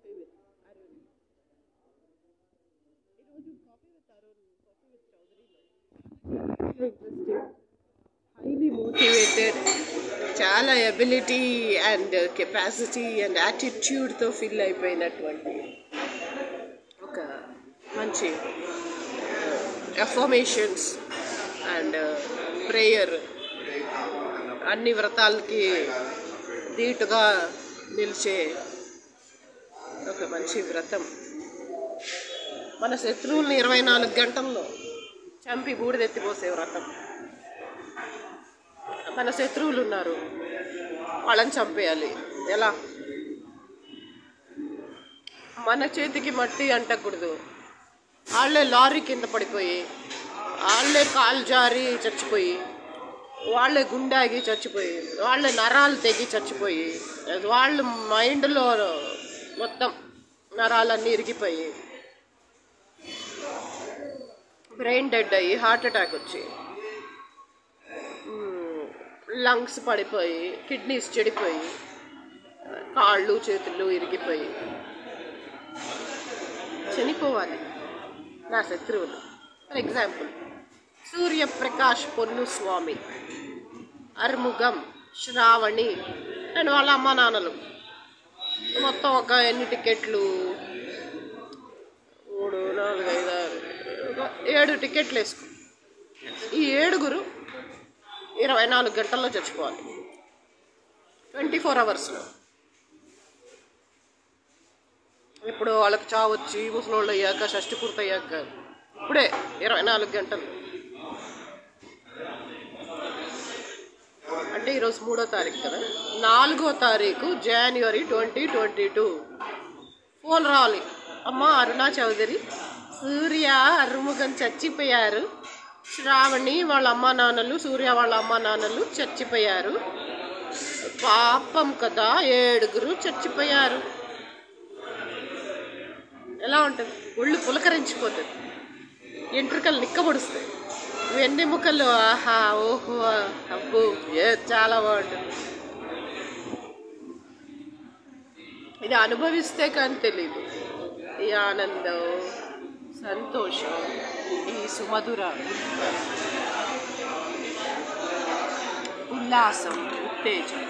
coffee with Arun ఈరోజు coffee with Arun coffee with చౌదరిలో interesting highly motivated చాలా ఎబిలిటీ అండ్ కెపాసిటీ అండ్ యాటిట్యూడ్తో fill అయిపోయినటువంటి ఒక మంచి అఫర్మేషన్స్ అండ్ ప్రేయర్ అన్ని వ్రతాలకి ధీటుగా నిలిచే ఒక మంచి వ్రతం మన శత్రువుల్ని ఇరవై నాలుగు గంటల్లో చంపి బూడిదెత్తిపోసే వ్రతం మన శత్రువులు ఉన్నారు వాళ్ళని చంపేయాలి ఎలా మన చేతికి మట్టి అంటకూడదు వాళ్ళే లారీ కింద పడిపోయి వాళ్ళే కాలు జారి చచ్చిపోయి వాళ్ళే గుండాగి చచ్చిపోయి వాళ్ళే నరాలు తెగి చచ్చిపోయి వాళ్ళ మైండ్లో మొత్తం నరాలన్నీ ఇరిగిపోయి బ్రెయిన్ డెడ్ అయ్యి హార్ట్ అటాక్ వచ్చి లంగ్స్ పడిపోయి కిడ్నీస్ చెడిపోయి కాళ్ళు చేతులు ఇరిగిపోయి చనిపోవాలి నా శత్రువులు for example Suryaprakash Ponnuswamy Arumugam Shravani and వాళ్ళ అమ్మ నాన్నలు మొత్తం ఒక ఎన్ని టికెట్లు మూడు నాలుగు ఐదు ఆరు ఒక ఏడు టికెట్లు వేసుకో ఈ ఏడుగురు ఇరవై నాలుగు గంటల్లో చచ్చిపోవాలి ట్వంటీ ఫోర్ అవర్స్లో ఇప్పుడు వాళ్ళకి చావు వచ్చి ముసలోళ్ళు అయ్యాక షష్టి పూర్తి అయ్యాక ఇప్పుడే ఇరవై నాలుగు గంటలు అంటే ఈరోజు మూడో తారీఖు కదా నాలుగో తారీఖు జనవరి ట్వంటీ ట్వంటీ టూ ఫోన్ రావాలి అమ్మ అరుణా చౌదరి సూర్య అరుముఖం చచ్చిపోయారు శ్రావణి వాళ్ళ అమ్మ నాన్నలు సూర్య వాళ్ళ అమ్మ నాన్నలు చచ్చిపోయారు పాపం కదా ఏడుగురు చచ్చిపోయారు ఎలా ఉంటుంది ఒళ్ళు పులకరించిపోతుంది ఎంట్రుకలు నిక్కబడుస్తాయి వెన్నెముకలు ఆహా ఓహో అబ్బో ఏ చాలా బాగుంటుంది ఇది అనుభవిస్తే కానీ తెలియదు ఈ ఆనందం సంతోషం ఈ సుమధుర ఉల్లాసం ఉత్తేజం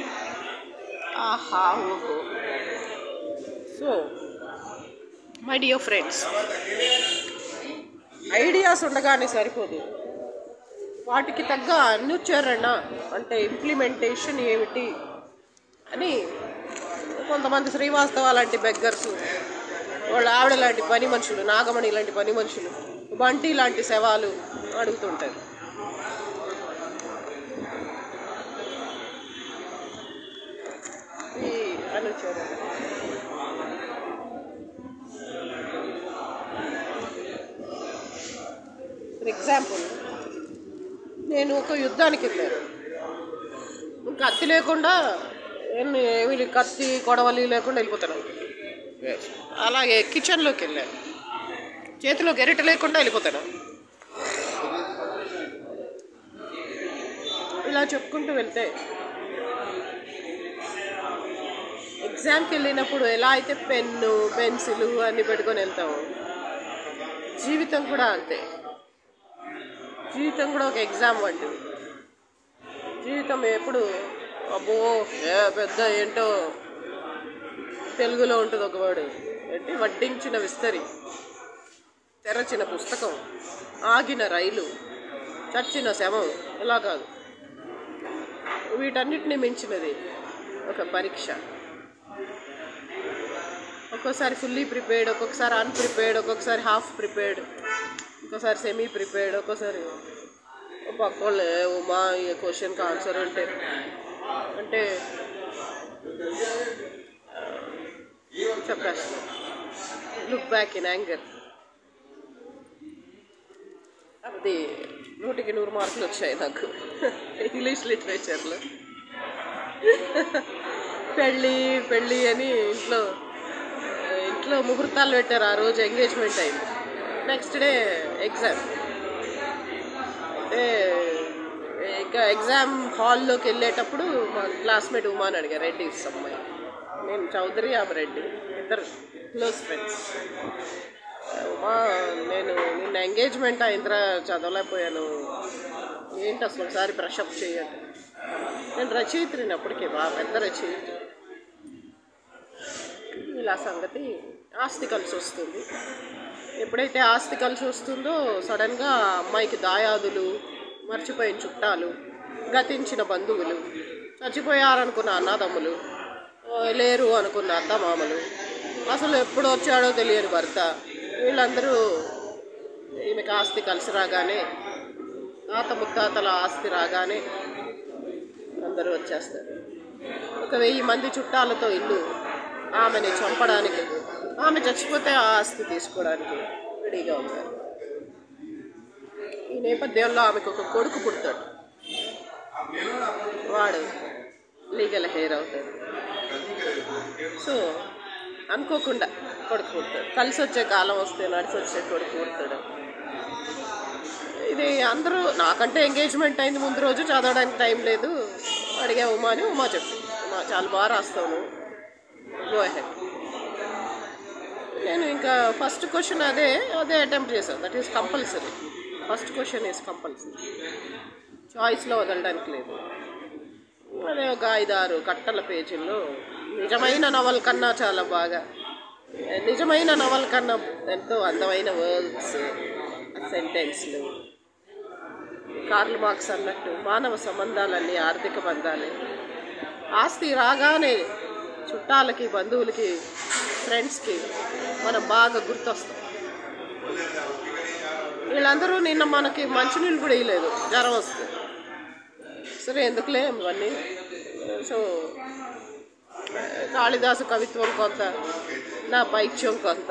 ఆహా ఓహో so my dear friends ideas ఉండగానే సరిపోదు వాటికి తగ్గ అనుచరణ అంటే ఇంప్లిమెంటేషన్ ఏమిటి అని కొంతమంది శ్రీవాస్తవ లాంటి బెగ్గర్స్ వాళ్ళ ఆవిడ లాంటి పని మనుషులు నాగమణి లాంటి పని మనుషులు బంటి లాంటి శవాలు అడుగుతుంటారు ఈ అనుచరణ ఫర్ ఎగ్జాంపుల్ నేను ఒక యుద్ధానికి వెళ్ళాను కత్తి లేకుండా ఏమి ఏమి కత్తి కొడవలి లేకుండా వెళ్ళిపోతాను అలాగే కిచెన్లోకి వెళ్ళాను చేతిలో గెరిట లేకుండా వెళ్ళిపోతాను ఇలా చెప్పుకుంటూ వెళ్తే ఎగ్జామ్కి వెళ్ళినప్పుడు ఎలా అయితే పెన్ను పెన్సిల్ అన్నీ పెట్టుకొని వెళ్తాము జీవితం కూడా అంతే జీవితం కూడా ఒక ఎగ్జామ్ వంటిది జీవితం ఎప్పుడు అబ్బో ఏ పెద్ద ఏంటో తెలుగులో ఉంటుంది ఒక వర్డ్ ఏంటి వడ్డించిన విస్తరి తెరచిన పుస్తకం ఆగిన రైలు చచ్చిన శవం ఇలా కాదు వీటన్నిటిని మించినది ఒక పరీక్ష ఒక్కోసారి ఫుల్లీ ప్రిపేర్డ్ ఒక్కొక్కసారి అన్ప్రిపేర్డ్ ఒక్కొక్కసారి హాఫ్ ప్రిపేర్డ్ ఒక్కోసారి సెమీ ప్రిపేర్డ్ ఒక్కోసారి పక్కోళ్ళే ఉమా ఈ క్వశ్చన్కి ఆన్సర్ అంటే అంటే చెప్పేస్తాను లుక్ బ్యాక్ ఇన్ యాంగర్ అది నూటికి నూరు మార్కులు వచ్చాయి నాకు ఇంగ్లీష్ లిటరేచర్లో పెళ్ళి పెళ్ళి అని ఇంట్లో ఇంట్లో ముహూర్తాలు పెట్టారు ఆ రోజు ఎంగేజ్మెంట్ అయింది నెక్స్ట్ డే ఎగ్జామ్ అంటే ఇంకా ఎగ్జామ్ హాల్లోకి వెళ్ళేటప్పుడు మా క్లాస్మేట్ ఉమాని అడిగారు రెడ్డి అమ్మాయి నేను చౌదరి ఆమె రెడ్డి ఇద్దరు క్లోజ్ ఫ్రెండ్స్ ఉమా నేను నిన్న ఎంగేజ్మెంట్ అయిన తర్వాత చదవలేకపోయాను ఏంటి అసలు ఒకసారి బ్రషప్ చేయండి నేను రచయిత్రిని అప్పటికే బాగా పెద్ద రచయిత్రి ఇలా సంగతి ఆస్తి కలిసి వస్తుంది ఎప్పుడైతే ఆస్తి కలిసి వస్తుందో సడన్గా అమ్మాయికి దాయాదులు మర్చిపోయిన చుట్టాలు గతించిన బంధువులు చచ్చిపోయారనుకున్న అన్నదమ్ములు ఆ, లేరు అనుకున్న అత్తమామలు అసలు ఎప్పుడు వచ్చాడో తెలియని భర్త వీళ్ళందరూ ఈమెకి ఆస్తి కలిసి రాగానే తాత ముత్తాతల ఆస్తి రాగానే అందరూ వచ్చేస్తారు ఒక వెయ్యి మంది చుట్టాలతో ఇల్లు ఆమెని చంపడానికి ఆమె చచ్చిపోతే ఆ ఆస్తి తీసుకోవడానికి రెడీగా ఉంటారు ఈ నేపథ్యంలో ఆమెకు ఒక కొడుకు పుడతాడు వాడు లీగల్ హెయిర్ అవుతాడు సో అనుకోకుండా కొడుకు పుడతాడు కలిసి వచ్చే కాలం వస్తే నడిచి వచ్చే కొడుకు పుడతాడు ఇది అందరూ నాకంటే ఎంగేజ్మెంట్ అయింది ముందు రోజు చదవడానికి టైం లేదు అడిగా ఉమా అని ఉమా చెప్పి ఉమా చాలా బాగా రాస్తావు గో అహెడ్ నేను ఇంకా ఫస్ట్ క్వశ్చన్ అదే అదే అటెంప్ట్ చేశాను that is compulsory first question is compulsory చాయిస్లో వదలడానికి లేదు అదే ఒక ఐదారు కట్టల పేజీల్లో నిజమైన నవల్ కన్నా చాలా బాగా నిజమైన నవల్ కన్నా ఎంతో అందమైన వర్డ్స్ సెంటెన్స్లు కార్ల్ మార్క్స్ అన్నట్టు మానవ సంబంధాలన్నీ ఆర్థిక బంధాలే ఆస్తి రాగానే చుట్టాలకి బంధువులకి ఫ్రెండ్స్కి మనం బాగా గుర్తొస్తాం వీళ్ళందరూ నిన్న మనకి మంచినీళ్ళు కూడా ఇవ్వలేదు జ్వరం వస్తుంది సరే ఎందుకులే ఇవన్నీ సో కాళిదాసు కవిత్వం కొంత నా పైత్యం కొంత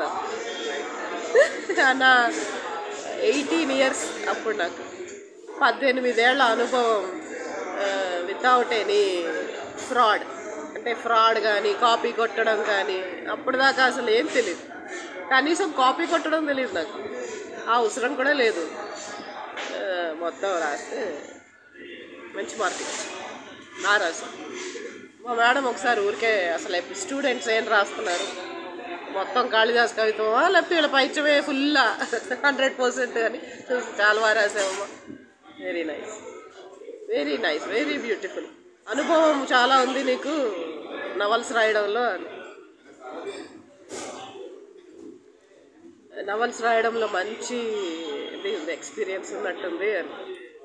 నా ఎయిటీన్ ఇయర్స్ అప్పుడు నాకు పద్దెనిమిదేళ్ల అనుభవం వితౌట్ ఎనీ ఫ్రాడ్ అంటే ఫ్రాడ్ కానీ కాపీ కొట్టడం కానీ అప్పుడు దాకా అసలు ఏం తెలియదు కనీసం కాపీ కొట్టడం తెలియదు నాకు ఆ అవసరం కూడా లేదు ఆ, మొత్తం రాస్తే మంచి మార్కులు నా రాశాను మా మేడం ఒకసారి ఊరికే అసలు స్టూడెంట్స్ ఏం రాస్తున్నారు మొత్తం కాళిదాస్ కవిత్వమా లేకపోతే వీళ్ళ పైచమే ఫుల్లా హండ్రెడ్ పర్సెంట్ అని చూసి చాలా బాగా రాసామమ్మా very nice very nice very beautiful అనుభవం చాలా ఉంది నీకు నవల్స్ రాయడంలో అని నవల్స్ రాయడంలో మంచి ఇది ఉంది ఎక్స్పీరియన్స్ ఉన్నట్టుంది అని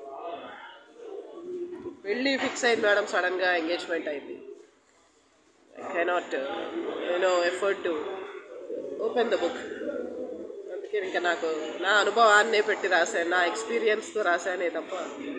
పెళ్ళి ఫిక్స్ అయింది మేడం సడన్గా ఎంగేజ్మెంట్ అయింది I cannot you know effort to open the book అందుకే ఇంకా నాకు నా అనుభవాన్నే పెట్టి రాశాను నా ఎక్స్పీరియన్స్తో రాశానే తప్ప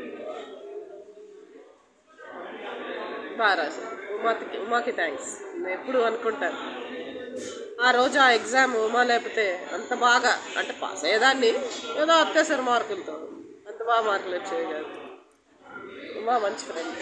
బాగా రాశాను ఉమాకి ఉమాకి థ్యాంక్స్ నేను ఎప్పుడు అనుకుంటాను ఆ రోజు ఆ ఎగ్జామ్ ఉమా లేకపోతే అంత బాగా అంటే పాస్ అయ్యేదాన్ని ఏదో అత్యవసర మార్కులతో అంత బాగా మార్కులు వచ్చేవి కాదు ఉమా మంచి ఫ్రెండ్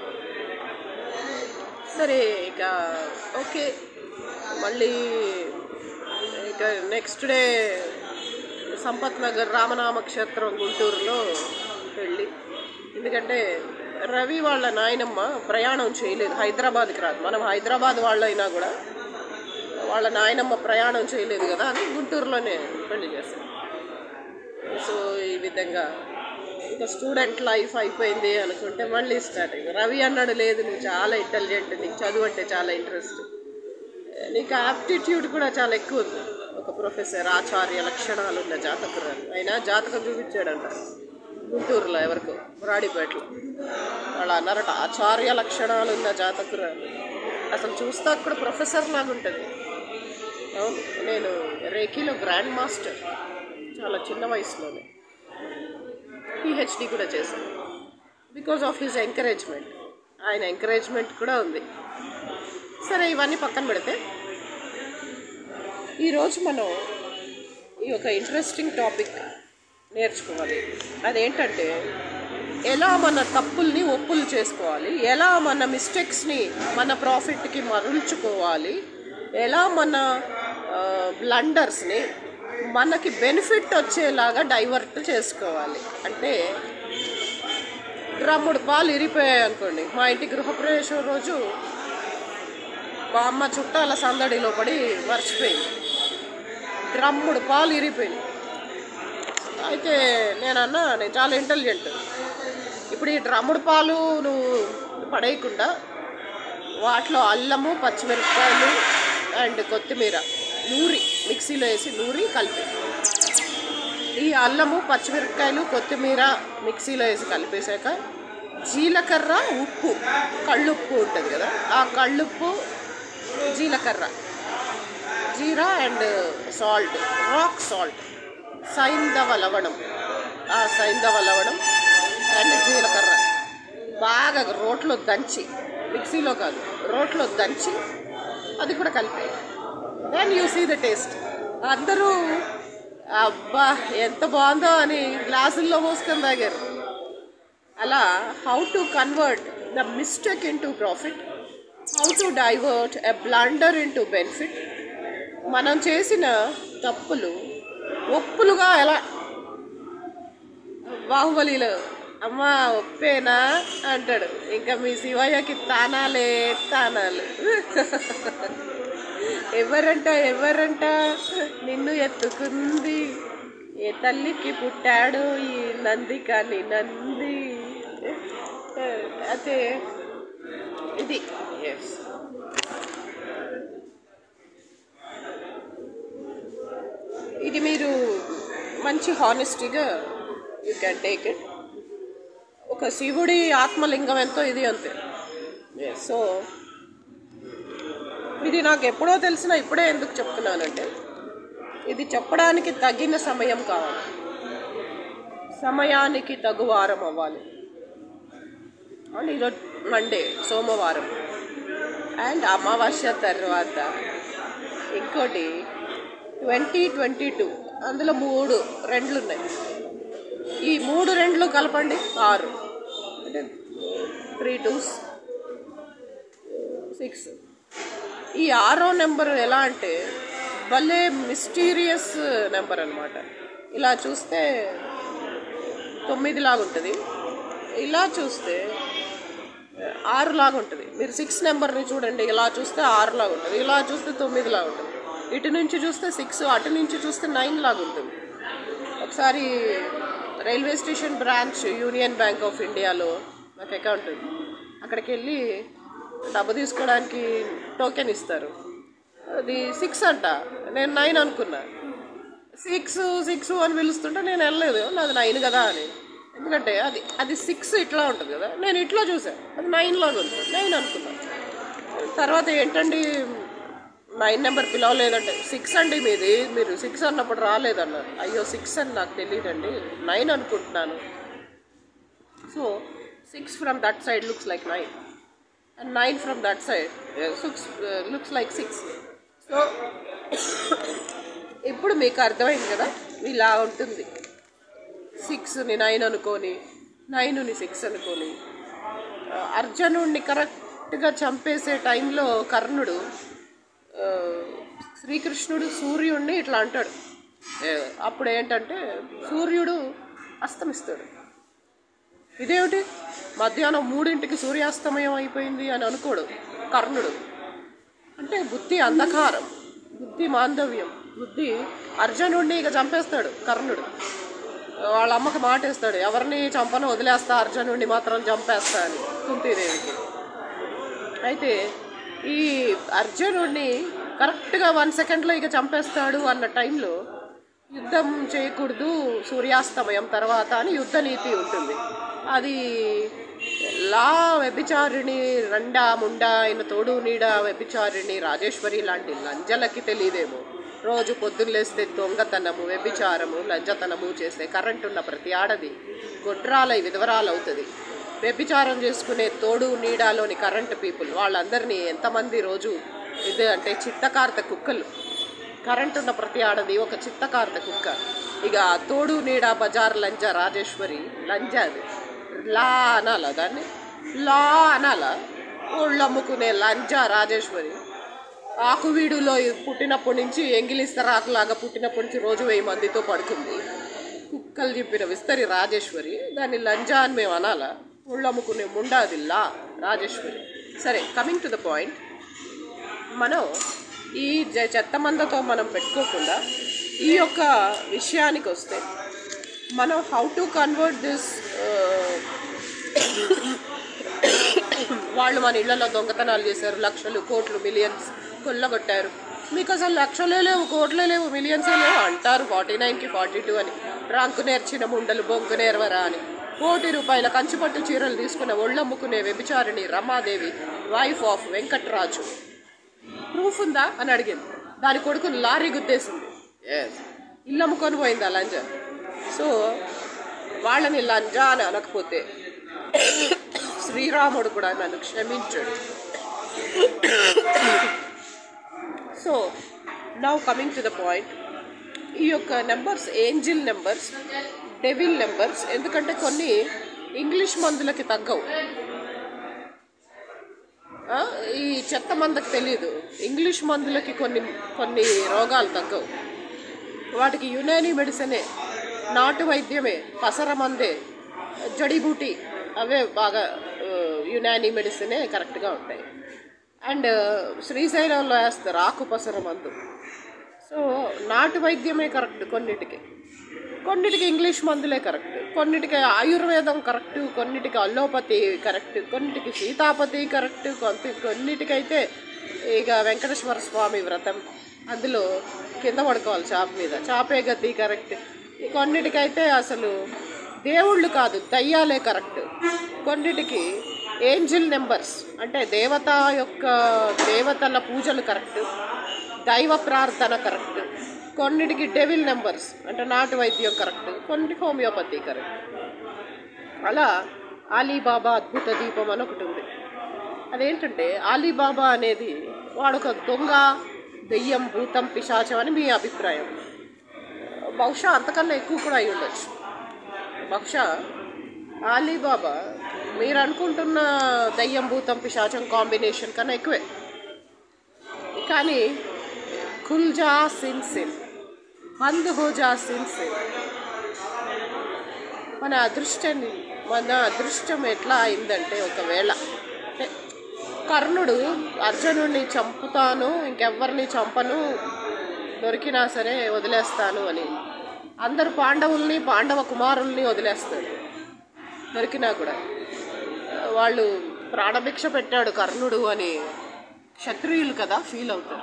సరే ఇక ఓకే మళ్ళీ ఇక నెక్స్ట్ డే సంపత్ నగర్ రామనామ క్షేత్రం గుంటూరులో వెళ్ళి ఎందుకంటే రవి వాళ్ళ నాయనమ్మ ప్రయాణం చేయలేదు హైదరాబాద్కి రాదు మనం హైదరాబాద్ వాళ్ళు అయినా కూడా వాళ్ళ నాయనమ్మ ప్రయాణం చేయలేదు కదా అని గుంటూరులోనే పెళ్లి చేశారు సో ఈ విధంగా ఇంకా స్టూడెంట్ లైఫ్ అయిపోయింది అనుకుంటే మళ్ళీ స్టార్ట్ అయింది రవి అన్నాడు లేదు నువ్వు చాలా ఇంటెలిజెంట్ నీకు చదువు అంటే చాలా ఇంట్రెస్ట్ నీకు ఆప్టిట్యూడ్ కూడా చాలా ఎక్కువ ఉంది ఒక ప్రొఫెసర్ ఆచార్య లక్షణాలు ఉన్న జాతకురాలు అయినా జాతకం చూపించాడంట గుంటూరులో ఎవరికో రాడిపేటలో వాళ్ళు అన్నారట ఆచార్య లక్షణాలు ఉన్న జాతకురాలు అసలు చూస్తా కూడా ప్రొఫెసర్ లాగా ఉంటుంది అవును నేను రేఖీలో గ్రాండ్ మాస్టర్ చాలా చిన్న వయసులోనే పిహెచ్డి కూడా చేశాను బికాజ్ ఆఫ్ హిజ్ ఎంకరేజ్మెంట్ ఆయన ఎంకరేజ్మెంట్ కూడా ఉంది సరే ఇవన్నీ పక్కన పెడితే ఈరోజు మనం ఈ యొక్క ఇంట్రెస్టింగ్ టాపిక్ నేర్చుకోవాలి అదేంటంటే ఎలా మన తప్పుల్ని ఒప్పులు చేసుకోవాలి ఎలా మన మిస్టేక్స్ని మన ప్రాఫిట్కి మరల్చుకోవాలి ఎలా మన బ్లండర్స్ని మనకి బెనిఫిట్ వచ్చేలాగా డైవర్ట్ చేసుకోవాలి అంటే డ్రమ్ముడు పాలు ఇరిపోయాయి అనుకోండి మా ఇంటి గృహప్రవేశం రోజు బామ్మ చుట్టాల సందడిలో పడి మర్చిపోయింది డ్రమ్ముడు పాలు ఇరిగిపోయింది అయితే నేను అన్నా నేను చాలా ఇంటెలిజెంట్ ఇప్పుడు ఈ డ్రమ్ముడు పాలు నువ్వు పడేయకుండా వాటిలో అల్లము పచ్చిమిరపకాయలు అండ్ కొత్తిమీర నూరి మిక్సీలో వేసి నూరి కలిపి ఈ అల్లము పచ్చిమిరపకాయలు కొత్తిమీర మిక్సీలో వేసి కలిపేశాక జీలకర్ర ఉప్పు కళ్ళుప్పు ఉంటుంది కదా ఆ కళ్ళుప్పు జీలకర్ర jeera and salt rock salt సైంధవ లవణం ఆ సైంధవ లవణం అండ్ జీలకర్ర బాగా రోట్లో దంచి మిక్సీలో కాదు రోట్లో దంచి అది కూడా కలిపే then you see the taste అందరూ అబ్బా ఎంత బాగుందో అని గ్లాసుల్లో పోసుకొని తాగారు అలా how to convert the mistake into profit how to divert a blunder into benefit మనం చేసిన తప్పులు ఒప్పులుగా ఎలా బాహుబలిలో అమ్మా ఒప్పేనా అంటాడు ఇంకా మీ శివయ్యకి తానాలే తానాలు ఎవరంట ఎవరంట నిన్ను ఎత్తుకుంది ఏ తల్లికి పుట్టాడు ఈ నంది కానీ నంది అదే ఇది ఎస్ ఇది మీరు మంచి హానెస్టీగా యూ క్యాన్ టేక్ ఇట్ ఒక శివుడి ఆత్మలింగం ఎంతో ఇది అంతే సో ఇది నాకు ఎప్పుడో తెలిసిన ఇప్పుడే ఎందుకు చెప్తున్నానంటే ఇది చెప్పడానికి తగిన సమయం కావాలి సమయానికి తగు వారం అవ్వాలి అండ్ ఈరోజు మండే సోమవారం అండ్ అమావాస్య తర్వాత ఇంకోటి ట్వంటీ ట్వంటీ టూ అందులో మూడు రెండ్లు ఉన్నాయి ఈ మూడు రెండ్లు కలపండి ఆరు అంటే త్రీ టూస్ సిక్స్ ఈ ఆరో నెంబర్ ఎలా అంటే భలే మిస్టీరియస్ నెంబర్ అనమాట ఇలా చూస్తే తొమ్మిది లాగా ఉంటుంది ఇలా చూస్తే ఆరు లాగా ఉంటుంది మీరు సిక్స్ నెంబర్ని చూడండి ఇలా చూస్తే ఆరు లాగా ఉంటుంది ఇలా చూస్తే తొమ్మిది లాగా ఉంటుంది ఇటు నుంచి చూస్తే సిక్స్ అటు నుంచి చూస్తే నైన్ లాగా ఉంటుంది ఒకసారి railway station branch union bank of ఇండియాలో నాకు అకౌంట్ ఉంది అక్కడికి వెళ్ళి డబ్బు తీసుకోవడానికి టోకెన్ ఇస్తారు అది సిక్స్ అంట నేను నైన్ అనుకున్నా సిక్స్ సిక్స్ అని పిలుస్తుంటే నేను వెళ్ళలేదు నాది నైన్ కదా అని ఎందుకంటే అది అది సిక్స్ ఇట్లా ఉంటుంది కదా నేను ఇట్లా చూసాను అది నైన్ లాగా ఉంది నైన్ అనుకున్నా తర్వాత ఏంటండి నైన్ నెంబర్ పిలవలేదంటే సిక్స్ అండి మీది మీరు సిక్స్ అన్నప్పుడు రాలేదన్నారు అయ్యో సిక్స్ అని నాకు తెలియదండి నైన్ అనుకుంటున్నాను so six from that side looks like nine and nine from that side looks looks like six so ఇప్పుడు మీకు అర్థమైంది కదా ఇలా ఉంటుంది సిక్స్ని నైన్ అనుకొని నైన్ని సిక్స్ అనుకొని ఆ, అర్జునుడిని కరెక్ట్గా చంపేసే టైంలో కర్ణుడు ఆ, శ్రీకృష్ణుడు సూర్యుడిని ఇట్లా అంటాడు ఏ, అప్పుడు ఏంటంటే సూర్యుడు అస్తమిస్తాడు ఇదేమిటి మధ్యాహ్నం మూడింటికి సూర్యాస్తమయం అయిపోయింది అని అనుకోడు కర్ణుడు అంటే బుద్ధి అంధకారం బుద్ధి మాంధవ్యం బుద్ధి అర్జునుడిని ఇక చంపేస్తాడు కర్ణుడు వాళ్ళ అమ్మకి మాట ఇస్తాడు ఎవరిని చంపను వదిలేస్తా అర్జునుడిని మాత్రం చంపేస్తా అని కుంతీదేవికి అయితే ఈ అర్జునుడిని కరెక్ట్గా వన్ సెకండ్లో ఇక చంపేస్తాడు అన్న టైంలో యుద్ధం చేయకూడదు సూర్యాస్తమయం తర్వాత అని యుద్ధ నీతి ఉంటుంది అది లా వ్యభిచారిణి రండా ముండా అయిన తోడు నీడ వ్యభిచారిణి రాజేశ్వరి లాంటి లంజలకి తెలియదేమో రోజు పొద్దున్న లేస్తే దొంగతనము వ్యభిచారము లంజతనము చేస్తే కరెంట్ ఉన్న ప్రతి ఆడది గొడ్రాలై విధవరాలవుతుంది వ్యభిచారం చేసుకునే తోడు నీడాలోని కరెంట్ పీపుల్ వాళ్ళందరినీ ఎంతమంది రోజు ఇది అంటే చిత్తకార్త కుక్కలు కరెంట్ ఉన్న ప్రతి ఆడది ఒక చిత్తకార్త కుక్క ఇక తోడు నీడ బజార్ లంజ రాజేశ్వరి లంజ అది లా అనాలా దాన్ని లా అనాలా ఊళ్ళు అమ్ముకునే లంజ రాజేశ్వరి ఆకువీడులో పుట్టినప్పటి నుంచి ఎంగిలిస్తరాకులాగా పుట్టినప్పటి నుంచి రోజు వెయ్యి మందితో పడుకుంది కుక్కలు చెప్పిన విస్తరి రాజేశ్వరి దాన్ని లంజా అని మేము అనాలా ఊళ్ళు అమ్ముకునే ముండా అది లా రాజేశ్వరి సరే కమింగ్ టు ద పాయింట్ మనం ఈ జ- చెత్త మందతో మనం పెట్టుకోకుండా ఈ యొక్క విషయానికి వస్తే మనం హౌ టు కన్వర్ట్ దిస్ వాళ్ళు మన ఇళ్లలో దొంగతనాలు చేశారు లక్షలు కోట్లు మిలియన్స్ కొల్లగొట్టారు మీకు అసలు లక్షలే లేవు కోట్లే లేవు మిలియన్సే లేవు అంటారు ఫార్టీ నైన్కి ఫార్టీ టూ అని రాంకు నేర్చిన ముండలు బొంకు నేర్వరా అని కోటి రూపాయల కంచిపట్టు చీరలు తీసుకున్న ఒళ్ళమ్ముకునే వ్యభిచారిణి Ramadevi wife of Venkatraju proof ఉందా అని అడిగింది దాని కొడుకుని లారీ గుద్దేసింది ఎస్ ఇల్లు అమ్ముకొని పోయింది ఆ లంజ సో వాళ్ళని లంజ అని అనకపోతే శ్రీరాముడు కూడా నన్ను క్షమించాడు so now coming to the point ఈ యొక్క numbers angel numbers devil numbers ఎందుకంటే కొన్ని ఇంగ్లీష్ మందులకి తగ్గవు ఆ, ఈ చెత్త మందకు తెలియదు ఇంగ్లీష్ మందులకి కొన్ని కొన్ని రోగాలు తగ్గవు వాటికి యునాని మెడిసినే నాటు వైద్యమే పసర మందే జడీబూటి అవే బాగా ఆ, యునాని మెడిసినే కరెక్ట్గా ఉంటాయి అండ్ శ్రీశైలంలో వేస్తారు ఆకు పసర మందు సో నాటు వైద్యమే కరెక్ట్ కొన్నిటికి కొన్నిటికి ఇంగ్లీష్ మందులే కరెక్ట్ కొన్నిటికి ఆయుర్వేదం కరెక్ట్ కొన్నిటికి అల్లోపతి కరెక్ట్ కొన్నిటికి సీతాపతి కరెక్ట్ కొంత కొన్నిటికైతే ఇక వెంకటేశ్వర స్వామి వ్రతం అందులో కింద పడుకోవాలి చాప మీద చాపే గతి కరెక్ట్ ఈ కొన్నిటికైతే అసలు దేవుళ్ళు కాదు దయ్యాలే కరెక్ట్ కొన్నిటికి ఏంజిల్ నెంబర్స్ అంటే దేవత యొక్క దేవతల పూజలు కరెక్ట్ దైవ ప్రార్థన కరెక్ట్ కొన్నిటికి డెవిల్ నెంబర్స్ అంటే నాటు వైద్యం కరెక్ట్ కొన్నిటికి హోమియోపతి కరెక్ట్ అలా అలీబాబా అద్భుత దీపం అని ఒకటి ఉంది అదేంటంటే అలీబాబా అనేది వాడు ఒక దొంగ దెయ్యం భూతం పిశాచం అని మీ అభిప్రాయం బహుశా అంతకన్నా ఎక్కువ కూడా అయి ఉండొచ్చు బహుశా అలీబాబా మీరు అనుకుంటున్న దయ్యం భూతం పిశాచం కాంబినేషన్ కన్నా ఎక్కువే కానీ ఖుల్జా సిన్ సిన్ బంద్ హోజా సిన్ సిన్ మన అదృష్టాన్ని మన అదృష్టం ఎట్లా అయిందంటే ఒకవేళ అంటే కర్ణుడు అర్జునుడిని చంపుతాను ఇంకెవ్వరిని చంపను దొరికినా సరే వదిలేస్తాను అని అందరు పాండవుల్ని పాండవ కుమారుల్ని వదిలేస్తాడు దొరికినా కూడా వాళ్ళు ప్రాణభిక్ష పెట్టాడు కర్ణుడు అని క్షత్రియులు కదా ఫీల్ అవుతారు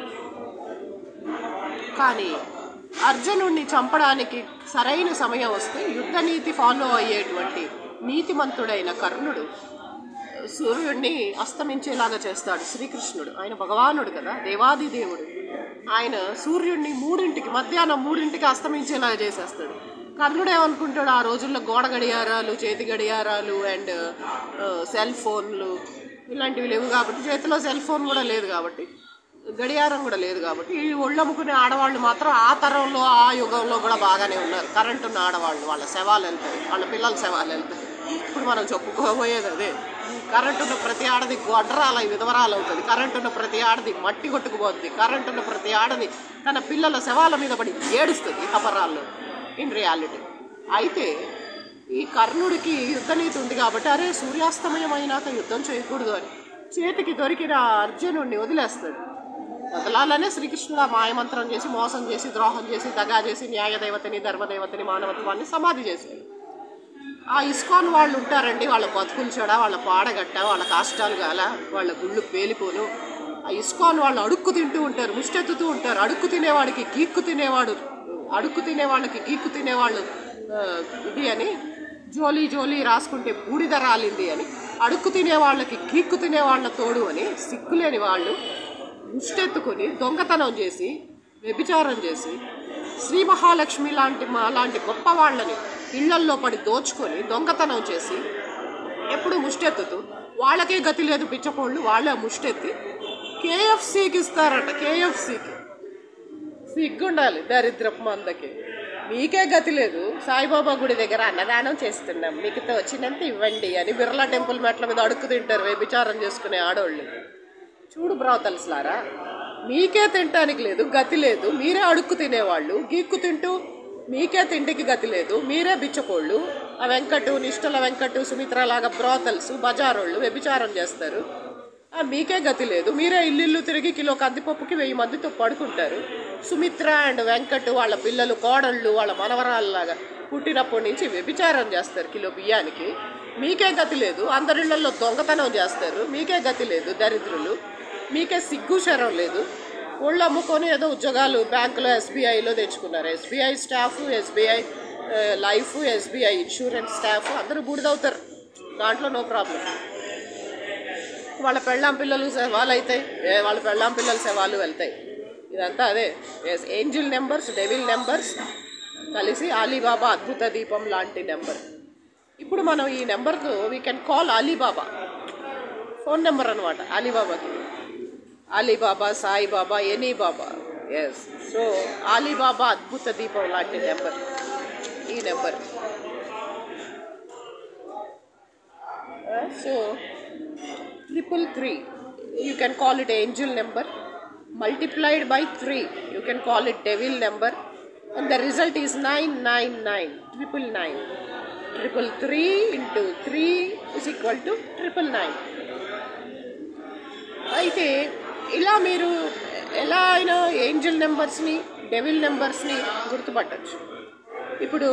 కానీ అర్జునుడిని చంపడానికి సరైన సమయం వస్తే యుద్ధ నీతి ఫాలో అయ్యేటువంటి నీతిమంతుడైన కర్ణుడు సూర్యుడిని అస్తమించేలాగా చేస్తాడు శ్రీకృష్ణుడు ఆయన భగవానుడు కదా దేవాది దేవుడు ఆయన సూర్యుడిని మూడింటికి మధ్యాహ్నం మూడింటికి అస్తమించేలాగా చేసేస్తాడు కర్ణుడు ఏమనుకుంటాడు ఆ రోజుల్లో గోడ గడియారాలు చేతి గడియారాలు అండ్ సెల్ ఫోన్లు ఇలాంటివి లేవు కాబట్టి చేతిలో సెల్ ఫోన్ కూడా లేదు కాబట్టి గడియారం కూడా లేదు కాబట్టి ఈ ఒళ్ళమ్ముకునే ఆడవాళ్ళు మాత్రం ఆ తరంలో ఆ యుగంలో కూడా బాగానే ఉన్నారు కరెంట్ ఉన్న ఆడవాళ్ళు వాళ్ళ శవాలు వెళ్తాయి వాళ్ళ పిల్లల శవాలు వెళ్తాయి ఇప్పుడు మనం చెప్పుకోబోయేది అదే కరెంట్ ఉన్న ప్రతి ఆడది గొడ్రాల విధవరాలు అవుతుంది కరెంట్ ఉన్న ప్రతి ఆడది మట్టి కొట్టుకుపోద్ది కరెంట్ ఉన్న ప్రతి ఆడది తన పిల్లల శవాల మీద పడి ఏడుస్తుంది అపరాల్లో ఇన్ రియాలిటీ అయితే ఈ కర్ణుడికి యుద్ధనీతి ఉంది కాబట్టి అరే సూర్యాస్తమయం అయినాక యుద్ధం చేయకూడదు అని చేతికి దొరికిన అర్జునుడిని వదిలేస్తాడు వదలాలనే శ్రీకృష్ణుడు ఆ మాయమంత్రం చేసి మోసం చేసి ద్రోహం చేసి దగా చేసి న్యాయదేవతని ధర్మదేవతని మానవత్వాన్ని సమాధి చేశాడు ఆ ఇస్కాన్ వాళ్ళు ఉంటారండి వాళ్ళ బతుకులు చెడ వాళ్ళ పాడగట్ట వాళ్ళ కాష్టాలు గాల వాళ్ళ గుళ్ళు పేలిపోను ఆ ఇస్కాన్ వాళ్ళు అడుక్కు తింటూ ఉంటారు ముష్టెత్తుతూ ఉంటారు అడుక్కు తినేవాడికి గీక్కు తినేవాడు అడుక్కు తినే వాళ్ళకి గీక్కు తినేవాళ్ళు ఆ, ఇది అని జోలీ జోలీ రాసుకుంటే బూడిద రాలింది అని అడుక్కు తినే వాళ్ళకి గీక్కు తినే వాళ్ళ తోడు అని సిగ్గులేని వాళ్ళు ముష్టెత్తుకొని దొంగతనం చేసి వ్యభిచారం చేసి శ్రీ మహాలక్ష్మి లాంటి మా లాంటి గొప్ప వాళ్ళని ఇళ్లల్లో పడి దోచుకొని దొంగతనం చేసి ఎప్పుడు ముష్టెత్తుతూ వాళ్ళకే గతి లేదు పిచ్చపోళ్ళు వాళ్ళే ముష్టెత్తి కేఎఫ్సీకి ఇస్తారట కేఎఫ్సీకి సిగ్గుండాలి దరిద్రపు మందకి మీకే గతి లేదు సాయిబాబా గుడి దగ్గర అన్నదానం చేస్తున్నాం మీకు వచ్చినంత ఇవ్వండి అని బిర్లా టెంపుల్ మెట్ల మీద అడుక్కు తింటారు వ్యభిచారం చేసుకునే ఆడవాళ్ళు చూడు బ్రాతల్స్లారా మీకే తినటానికి లేదు గతి లేదు మీరే అడుక్కు తినేవాళ్ళు గీక్కు తింటూ మీకే తిండికి గతి లేదు మీరే బిచ్చపోళ్ళు ఆ వెంకటు నిష్ఠల వెంకటు సుమిత్ర లాగా బ్రాతల్స్ బజారోళ్ళు వ్యభిచారం చేస్తారు ఆ, మీకే గతి లేదు మీరే ఇల్లు ఇల్లు తిరిగి కిలో కందిపప్పుకి వెయ్యి మందితో పడుకుంటారు సుమిత్ర అండ్ వెంకట్ వాళ్ళ పిల్లలు కోడళ్ళు వాళ్ళ మనవరాళ్ళలాగా పుట్టినప్పటి నుంచి వ్యభిచారం చేస్తారు కిలో బియ్యానికి మీకే గతి లేదు అందరిళ్లలో దొంగతనం చేస్తారు మీకే గతి లేదు దరిద్రులు మీకే సిగ్గు శరం లేదు ఒళ్ళు అమ్ముకొని ఏదో ఉద్యోగాలు బ్యాంకులో ఎస్బీఐలో తెచ్చుకున్నారు SBI staff SBI life SBI insurance staff అందరూ బూడిదవుతారు దాంట్లో నో ప్రాబ్లం వాళ్ళ పెళ్ళాం పిల్లలు శవాలు అవుతాయి ఏ వాళ్ళ పెళ్ళాం పిల్లల శవాలు వెళ్తాయి ఇదంతా అదే yes angel numbers devil numbers కలిసి అలీబాబా అద్భుత దీపం లాంటి నెంబర్ ఇప్పుడు మనం ఈ నెంబర్కు we can call Alibaba phone number అనమాట అలీబాబాకి Alibaba Saibaba any baba yes so Alibaba అద్భుత దీపం లాంటి నెంబర్ ఈ number so triple three you can call it angel number multiplied by three you can call it devil number and the result is 999 triple nine triple three into three is equal to triple nine అయితే ఇలా మీరు ఎలా అయినా Angel నెంబర్స్ని devil నెంబర్స్ని గుర్తుపట్టచ్చు ఇప్పుడు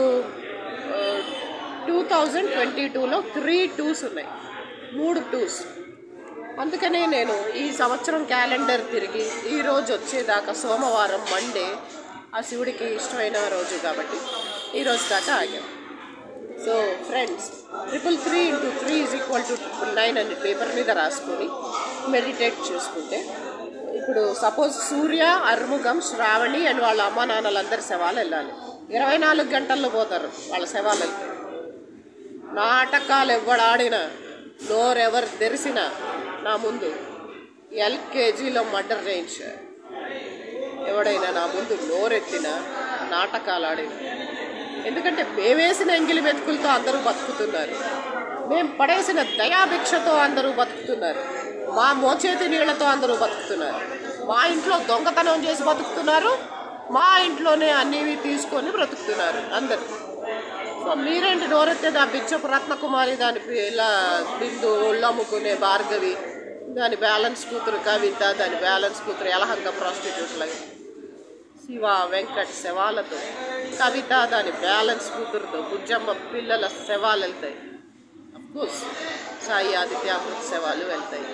two thousand twenty టూలో three twos ఉన్నాయి మూడు టూస్ అందుకనే నేను ఈ సంవత్సరం క్యాలెండర్ తిరిగి ఈ రోజు వచ్చేదాకా సోమవారం మండే ఆ శివుడికి ఇష్టమైన రోజు కాబట్టి ఈ రోజు దాకా ఆగాం so friends triple three into three is equal to triple nine అని పేపర్ మీద రాసుకొని మెడిటేట్ చేసుకుంటే ఇప్పుడు సపోజ్ సూర్య అర్ముగం శ్రావణి అండ్ వాళ్ళ అమ్మ నాన్నలందరి శవాలు వెళ్ళాలి ఇరవై నాలుగు గంటల్లో పోతారు వాళ్ళ శవాలు వెళ్తే నాటకాలు ఎవడాడినా నోరెవరు తెరిసినా నా ముందు ఎల్కేజీలో మర్డర్ చేయించారు ఎవడైనా నా ముందు నోరెత్తిన నాటకాలు ఆడిన ఎందుకంటే మేమేసిన ఎంగిలి వెతుకులతో అందరూ బతుకుతున్నారు మేము పడేసిన దయాభిక్షతో అందరూ బతుకుతున్నారు మా మోచేతి నీళ్లతో అందరూ బతుకుతున్నారు మా ఇంట్లో దొంగతనం చేసి బతుకుతున్నారు మా ఇంట్లోనే అన్నీ తీసుకొని బ్రతుకుతున్నారు అందరూ సో మీరేంటి నోరెత్తేది ఆ బిచ్చపు రత్నకుమారి దాని పి- ఇలా బిందు ఒళ్ళు అమ్ముకునే భార్గవి దాని బ్యాలెన్స్ కూతురు కవిత దాని బ్యాలెన్స్ కూతురు యలహంక ప్రాస్టిట్యూట్లకి శివ వెంకట్ శవాలతో కవిత దాని బ్యాలెన్స్ కూతురుతో బుజ్జమ్మ పిల్లల శవాలు వెళ్తాయి కోర్స్ సాయి ఆదిత్య అమృత్ శవాలు వెళ్తాయి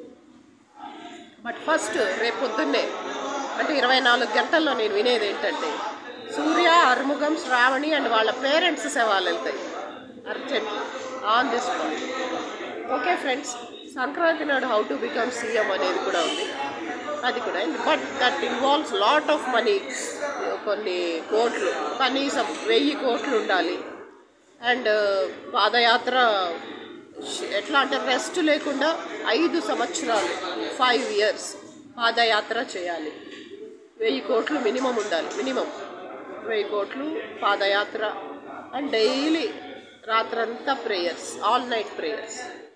బట్ ఫస్ట్ రేపు పొద్దున్నే అంటే ఇరవై నాలుగు గంటల్లో నేను వినేది ఏంటంటే సూర్య అర్ముగం శ్రావణి అండ్ వాళ్ళ పేరెంట్స్ శవాలు వెళ్తాయి urgent on this point okay friends Sankranti నాడు హౌ టు బికమ్ సీఎం అనేది కూడా ఉంది అది కూడా but that involves lot of money కొన్ని కోట్లు కనీసం వెయ్యి కోట్లు ఉండాలి అండ్ పాదయాత్ర ష్- ఎట్లా అంటే రెస్ట్ లేకుండా ఐదు సంవత్సరాలు ఫైవ్ ఇయర్స్ పాదయాత్ర చేయాలి వెయ్యి కోట్లు మినిమం ఉండాలి మినిమం వెయ్యి కోట్లు పాదయాత్ర అండ్ డైలీ రాత్రంతా ప్రేయర్స్ ఆల్ నైట్ ప్రేయర్స్